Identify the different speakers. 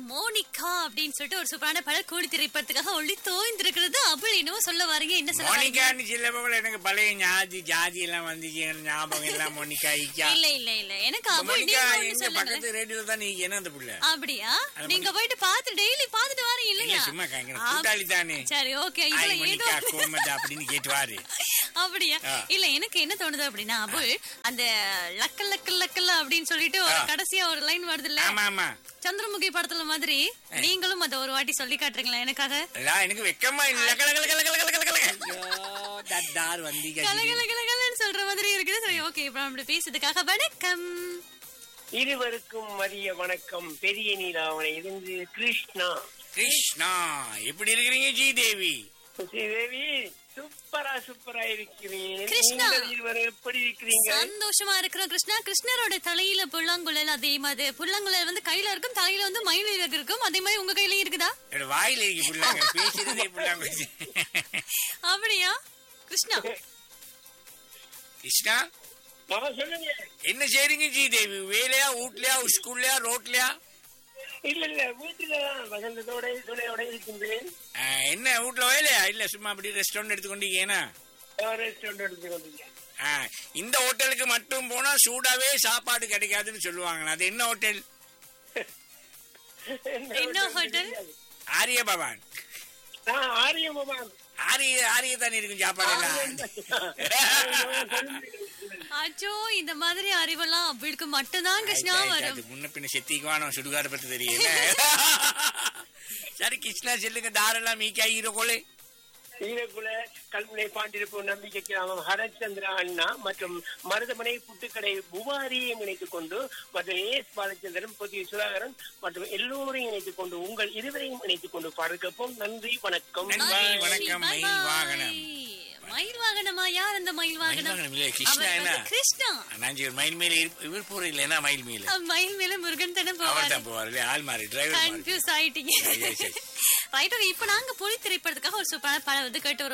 Speaker 1: Monica அப்படின்னு சொல்லிட்டு ஒரு சூப்பரான பல கூலி திரைப்படத்துக்காக ஒளி தோய்ந்திருக்கிறது அப்படி என்னவோ சொல்ல வரீங்க என்ன சொல்ல வரீங்க
Speaker 2: மோனிகான்னு சில போல எனக்கு பழைய ஞாதி ஜாதி எல்லாம் வந்துச்சு எனக்கு ஞாபகம் எல்லாம் மோனிகா ஈக்கா
Speaker 1: இல்ல இல்ல இல்ல எனக்கு அபுல்
Speaker 2: மோனிகா
Speaker 1: நீங்க ஒண்ணு
Speaker 2: எங்க
Speaker 1: சொல்லுங்க
Speaker 2: பக்கத்து ரேடியோல தான் நீ என்ன அந்த புள்ள
Speaker 1: அப்படியா நீங்க போயிட்டு பாத்து டெய்லி பாத்துட்டு வரீங்க
Speaker 2: இல்ல
Speaker 1: இல்லையா
Speaker 2: சும்மா காங்க
Speaker 1: ஆ,
Speaker 2: கூட்டாளி தானே
Speaker 1: சரி ஓகே
Speaker 2: ஆய்
Speaker 1: இதுல ஏதோ
Speaker 2: மோனிகா கோமதா அப்படின்னு கேட்டுவாரு
Speaker 1: அப்படியா
Speaker 2: ஆ.
Speaker 1: இல்ல எனக்கு என்ன தோணுது அப்படின்னா அபுல் அந்த லக்கல் லக்கல் லக்கல் அப்படின்னு சொல்லிட்டு ஒரு
Speaker 2: ஆ.
Speaker 1: கடைசியா ஒரு லைன் வருது இல்ல
Speaker 2: ஆமா ஆமா
Speaker 1: சந்திரமுகி படத்துல மாதிரி நீங்களும் அத ஒரு வாட்டி சொல்லி காட்டுறீங்களா எனக்காக
Speaker 2: அதான் எனக்கு வெக்கமா இல்ல கல கல கல கல கல கல கல தட்டார் வந்தீங்க
Speaker 1: கல கல கல கலன்னு சொல்ற மாதிரி இருக்குது சரி ஓகே இப்ப நம்ம பேசுறதுக்காக வணக்கம்
Speaker 3: இருவருக்கும் மதிய வணக்கம் பெரிய நீலாவணை இருந்து கிருஷ்ணா
Speaker 2: கிருஷ்ணா எப்படி இருக்கிறீங்க ஜி தேவி
Speaker 3: தேவி சூப்பரா சூப்பரா இருக்கிறீங்க
Speaker 1: கிருஷ்ணா.
Speaker 3: நீங்கள் இருவரும் எப்படி இருக்கிறீங்க
Speaker 1: சந்தோஷமா இருக்கிறோம் கிருஷ்ணா கிருஷ்ணரோட தலையில புல்லாங்குழல் அதே மாதிரி புல்லாங்குழல் வந்து கையில இருக்கும் தலையில வந்து மயில் இறகு இருக்கும் அதே மாதிரி உங்க கையில இருக்குதா
Speaker 2: என்னோட வாயில இருக்கு புள்ளாங்க பேசுறதே புள்ளாங்க
Speaker 1: அப்படியா கிருஷ்ணா
Speaker 2: கிருஷ்ணா
Speaker 3: ஆமா, சொல்லுங்க
Speaker 2: என்ன செய்றீங்க ஜி தேவி வேலையா வீட்லயா ஸ்கூல்லையா ரோட்லயா
Speaker 3: இல்ல இல்ல வீட்டுலதான் வசந்தத்தோட துணையோட இருக்கின்றேன்
Speaker 2: ஆஹ், என்ன வீட்ல வேலையா இல்ல சும்மா அப்படி ரெஸ்டாரண்ட் எடுத்துக்கொண்டீங்கன்னா
Speaker 3: ரெஸ்டாரண்ட் எடுத்து கொண்டிருக்கேன்
Speaker 2: ஆஹ், இந்த ஹோட்டலுக்கு மட்டும் போனா சூடாவே சாப்பாடு கிடைக்காதுன்னு சொல்லுவாங்க அது என்ன ஹோட்டல்
Speaker 1: என்ன hotel?
Speaker 2: ஆரிய பவான்
Speaker 3: நான் ஆரியமமான்
Speaker 2: ஆரிய ஆரிய தானே இருக்கும் சாப்பாடு எல்லாம்
Speaker 1: அச்சோ இந்த மாதிரி அறிவெல்லாம் அவளுக்கு மட்டும்தான் கிருஷ்ணா வரும்
Speaker 2: அது முன்ன பின்ன செத்திக்குவானோ சுடுகாடு பத்தி தெரியல சரி கிருஷ்ணா செல்லுங்க தாரெல்லாம் மீக்கா ஈரோ கோலே
Speaker 3: ஈரகுல கல்முனை பாண்டிருப்பு நம்பிக்கை கிராமம் ஹரச்சந்திரா அண்ணா மற்றும் மருதமனை புட்டுக்கடை புவாரியை இணைத்துக் கொண்டு மற்றும் ஏஎஸ் பாலச்சந்திரன் புதிய சுதாகரன் மற்றும் எல்லோரையும் இணைத்துக் கொண்டு உங்கள் இருவரையும் இணைத்துக் கொண்டு பார்க்கப்போம் நன்றி வணக்கம்
Speaker 2: நன்றி.
Speaker 1: Bye.
Speaker 2: வணக்கம்,
Speaker 1: Bye
Speaker 2: மயில்
Speaker 1: bye.
Speaker 2: வாகனம்.
Speaker 1: மயில் வாகனமா யார் அந்த மயில் வாகனம்
Speaker 2: வாகனம் இல்லையே, கிருஷ்ணா
Speaker 1: அவர்
Speaker 2: என்ன?
Speaker 1: வந்து கிருஷ்ணா
Speaker 2: நான் ஒரு மயில் மேல இரு- இவர் போற இல்லைன்னா மயில் மேல
Speaker 1: அஹ், மயில் மேல முருகன் தானே
Speaker 2: அவர்
Speaker 1: போவாரு
Speaker 2: தான் போவார் இல்லையா ஆள் மாறி டிரைவர் மாறி
Speaker 1: கன்ஃபியூஸ் ஆயிட்டீங்க
Speaker 2: Yes, yes.
Speaker 1: ரைட் ஓகே இப்போ நாங்க புலி திரைப்படத்துக்காக ஒரு சூப்பரான படம் வந்து கேட்டு வரோம்